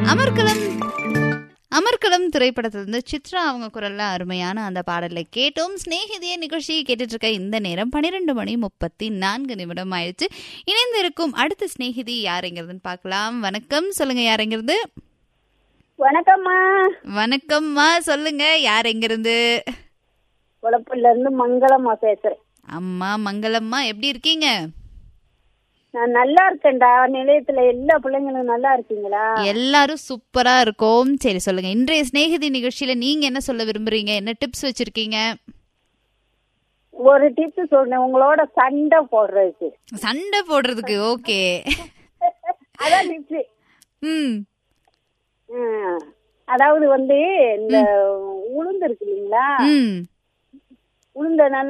அமர்கலம் அமர்கலம் திரைப்படத்திலிருந்து சித்ரா அவங்க குரல்ல அருமையான அந்த பாடலை கேட்டோம் சிநேகிதிய நிகழ்ச்சியை கேட்டுட்டு இருக்க இந்த நேரம் பன்னிரெண்டு மணி முப்பத்தி நான்கு நிமிடம் ஆயிடுச்சு இணைந்திருக்கும் அடுத்த சிநேகிதி யாருங்கிறதுன்னு பார்க்கலாம் வணக்கம் சொல்லுங்க யாருங்கிறது வணக்கம்மா வணக்கம்மா சொல்லுங்க யார் எங்கிருந்து உழப்புல இருந்து மங்களம்மா பேசுறேன் அம்மா மங்களம்மா எப்படி இருக்கீங்க நான் நல்லா இருக்கேன்டா நிலையத்துல எல்லா பிள்ளைங்களும் நல்லா இருக்கீங்களா எல்லாரும் சூப்பரா இருக்கோம் சரி சொல்லுங்க இன்றைய சிநேகிதி நிகழ்ச்சியில நீங்க என்ன சொல்ல விரும்புறீங்க என்ன டிப்ஸ் வச்சிருக்கீங்க ஒரு டிப்ஸ் சொல்றேன் உங்களோட சண்டை போடுறதுக்கு சண்டை போடுறதுக்கு ஓகே அதான் டிப்ஸ் ம் அதாவது வந்து இந்த உளுந்து இருக்கு இல்லைங்களா ம் உளுந்த நல்லா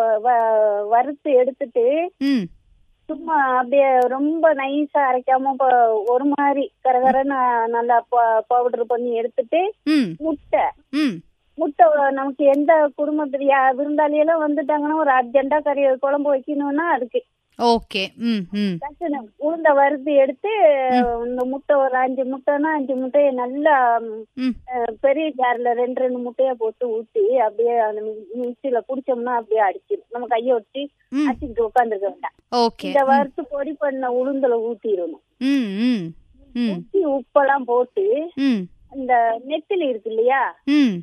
வ- வறுத்து எடுத்துட்டு ம் சும்மா அப்படியே ரொம்ப நைஸா அரைக்காம ப- ஒரு மாதிரி கரகரன்னு நல்லா பவுடர் பண்ணி எடுத்துட்டு ம் முட்டை ம் முட்டை நமக்கு எந்த குடும்பத்துல யா- விருந்தாளியெல்லாம் வந்துட்டாங்கன்னா ஒரு அர்ஜென்டா கறி குழம்பு வைக்கணும்னா அதுக்கு ஓகே ம் ம் டக்குனு உளுந்த வறுத்து எடுத்து இந்த முட்டை ஒரு அஞ்சு முட்டைன்னா அஞ்சு முட்டையை நல்லா ம் அஹ், பெரிய ஜார்ல ரெண்டு ரெண்டு முட்டையை போட்டு ஊத்தி அப்படியே அந்த மிக்சியில குடிச்சோம்னா அப்படியே அடிச்சிடும் நம்ம கையை ஒட்டி ம் அடிச்சுட்டு உட்காந்துருக்க வேண்டாம் ஓகே இந்த வறுத்து பொடி பண்ண உளுந்துல ஊத்திடணும் ம் ம் ம் ஊத்தி உப்பெல்லாம் போட்டு ம் இந்த நெத்திலி இருக்கு இல்லையா ம்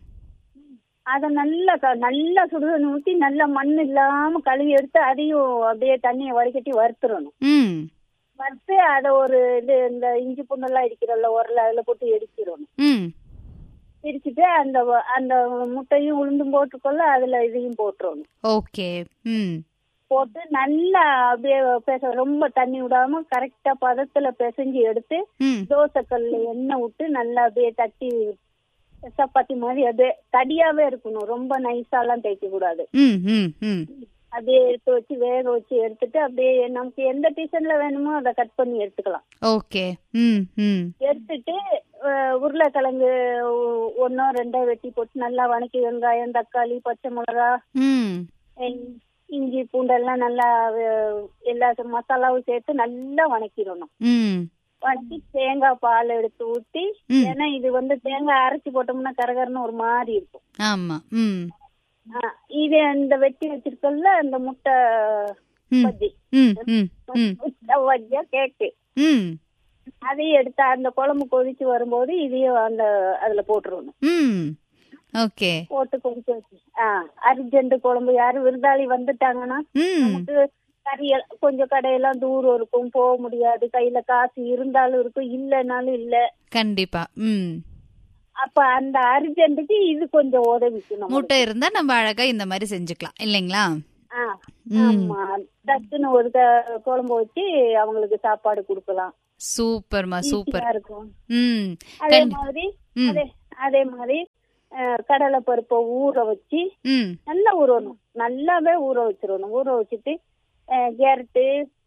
அத நல்லா க- நல்லா சுடுதண்ணி ஊத்தி நல்லா மண் இல்லாம கழுவி எடுத்து அதையும் அப்படியே தண்ணியை வடிகட்டி வறுத்துறணும் ம் வறுத்து அதை ஒரு இது இந்த இஞ்சி பூண்டெல்லாம் இடிக்கிறோம்ல உரல அதுல போட்டு இடிச்சிடணும் ம் இடிச்சிட்டு அந்த வ- அந்த முட்டையும் உளுந்தும் போட்டுக்கொள்ள அதுல இதையும் போட்டுறணும் ஓகே ம் போட்டு நல்லா அப்படியே பேச ரொம்ப தண்ணி விடாம கரெக்டா பதத்துல பிசைஞ்சு எடுத்து ம் தோசை கல்ல எண்ணெய் விட்டு நல்லா அப்படியே தட்டி சப்பாத்தி மாதிரி அப்படியே தடியாவே இருக்கணும் ரொம்ப நைஸாலாம் தேய்க்க கூடாது ம் ம் ம் அப்படியே எடுத்து வச்சு வேக வச்சு எடுத்துட்டு அப்படியே நமக்கு எந்த டிசன்ல வேணுமோ அதை கட் பண்ணி எடுத்துக்கலாம் ஓகே ம் ம் எடுத்துட்டு அஹ், உருளைக்கிழங்கு ஒ- ஒண்ணோ ரெண்டோ வெட்டி போட்டு நல்லா வணக்கி வெங்காயம் தக்காளி பச்சை மிளகா ம் இ- இஞ்சி பூண்டெல்லாம் நல்லா அஹ், எல்லா மசாலாவும் சேர்த்து நல்லா வணக்கிடணும் ம் வணக்கி தேங்காய் பால் எடுத்து ஊத்தி ம். ஏன்னா இது வந்து தேங்காய் அரைச்சி போட்டோம்னா கரகரன்னு ஒரு மாதிரி இருக்கும் ஆமா ம் ஆ, இது இந்த வெட்டி வச்சிருக்கல அந்த முட்டை ம் பஜ்ஜி ம் ம் ம் முட்டை பஜ்ஜியா கேக்கு ம் அதையும் எடுத்து அந்த குழம்பு கொதிச்சு வரும்போது இதையும் அந்த அதுல போட்டுருணும் ம் ஓகே போட்டு கொதிச்சு வச்சு ஆ அர்ஜென்ட் குழம்பு யாரும் விருந்தாளி வந்துட்டாங்கன்னா ம் நமக்கு கறி எல்லாம் கொஞ்சம் கடையெல்லாம் தூரம் இருக்கும் போக முடியாது கையில காசு இருந்தாலும் இருக்கும் இல்லைனாலும் இல்ல கண்டிப்பா ம் அப்ப அந்த அர்ஜென்ட்டுக்கு இது கொஞ்சம் உதவிக்கும் நம்ம முட்டை இருந்தா நம்ம அழகா இந்த மாதிரி செஞ்சுக்கலாம் இல்லைங்களா ஆ, ஆமா டக்குன்னு ஒரு க- குழம்பு வச்சு அவங்களுக்கு சாப்பாடு கொடுக்கலாம் சூப்பர்மா சூப்பர் ஈஸியா இருக்கும் ம் அதே கண்டி- மாதிரி ம். அதே அதே மாதிரி அஹ், கடலை பருப்பை ஊற வச்சு ம் நல்லா ஊறணும் நல்லாவே ஊற வச்சிடணும் ஊற வச்சுட்டு அஹ், கேரட்டு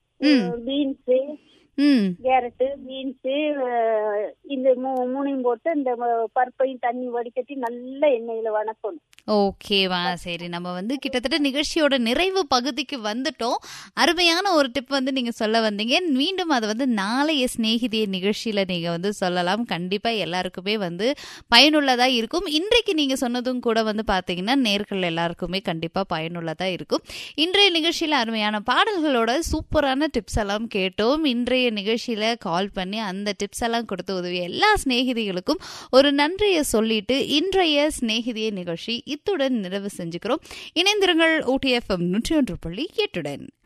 பீன்ஸு ம் கேரட்டு பீன்ஸு இந்த மூ- மூணையும் போட்டு இந்த ம- பருப்பையும் தண்ணி வடிகட்டி நல்ல எண்ணெயில வணக்கணும் ஓகேவா சரி நம்ம வந்து கிட்டத்தட்ட நிகழ்ச்சியோட நிறைவு பகுதிக்கு வந்துட்டோம் அருமையான ஒரு டிப் வந்து நீங்க சொல்ல வந்தீங்க மீண்டும் அதை வந்து நாளைய சிநேகிதிய நிகழ்ச்சியில நீங்க வந்து சொல்லலாம் கண்டிப்பா எல்லாருக்குமே வந்து பயனுள்ளதா இருக்கும் இன்றைக்கு நீங்க சொன்னதும் கூட வந்து பாத்தீங்கன்னா நேர்கள் எல்லாருக்குமே கண்டிப்பா பயனுள்ளதா இருக்கும் இன்றைய நிகழ்ச்சியில அருமையான பாடல்களோட சூப்பரான டிப்ஸ் எல்லாம் கேட்டோம் இன்றைய நிகழ்ச்சியில கால் பண்ணி அந்த டிப்ஸ் எல்லாம் கொடுத்து உதவிய எல்லா சிநேகிதிகளுக்கும் ஒரு நன்றியை சொல்லிட்டு இன்றைய சிநேகிதிய நிகழ்ச்சி இத்துடன் நிறைவு செஞ்சுக்கிறோம் இணைந்திருங்கள் ஊட்டி எஃப்எம் நூற்றி ஒன்று புள்ளி எட்டுடன்